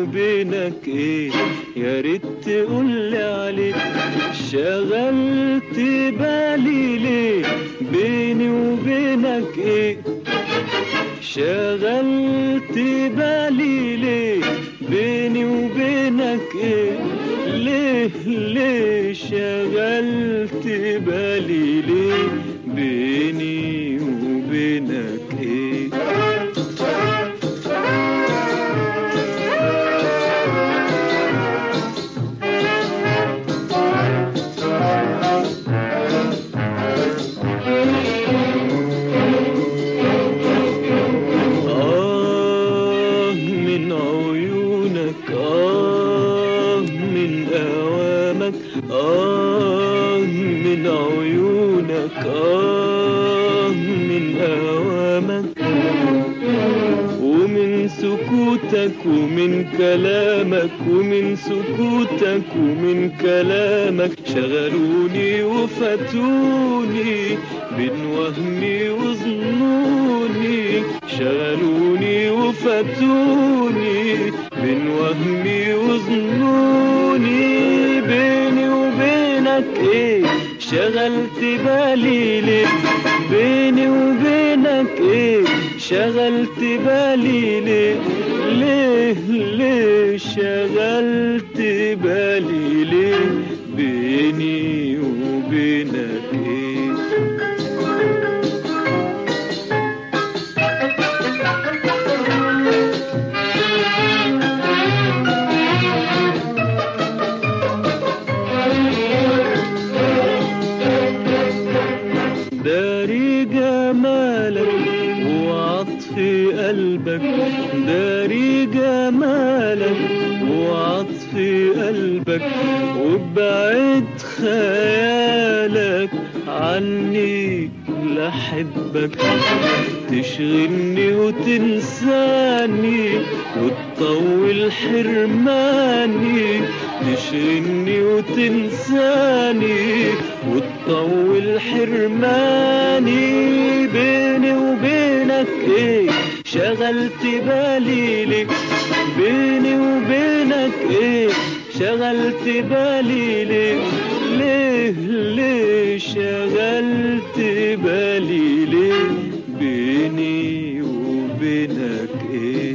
وبينك ايه يا ريت تقولي عليه شغلت بالي ليه بيني وبينك ايه شغلت بالي ليه بيني وبينك ايه ليه ليه شغلت بالي ليه بيني وبينك ايه آه من عيونك آه من أوامك آه من عيونك آه من أوامك ومن سكوتك ومن كلامك ومن سكوتك ومن كلامك شغلوني وفتوني بين وهمي وظنوني شغلوني وفتوني بين وهمي وظنوني بيني وبينك ايه شغلت بالي ليه بيني وبينك ايه شغلت بالي ليه ليه ليه شغلت بالي ليه بيني وبينك ايه داري جمالك وعطف قلبك داري جمالك وعطف قلبك وبعد خيالك عني لحبك تشغلني وتنساني وتطول حرماني تشغلني وتنساني وتطول حرماني بيني وبينك ايه شغلت بالي ليه بيني وبينك ايه شغلت بالي ليه ليه ليه شغلت بالي ليه بيني وبينك ايه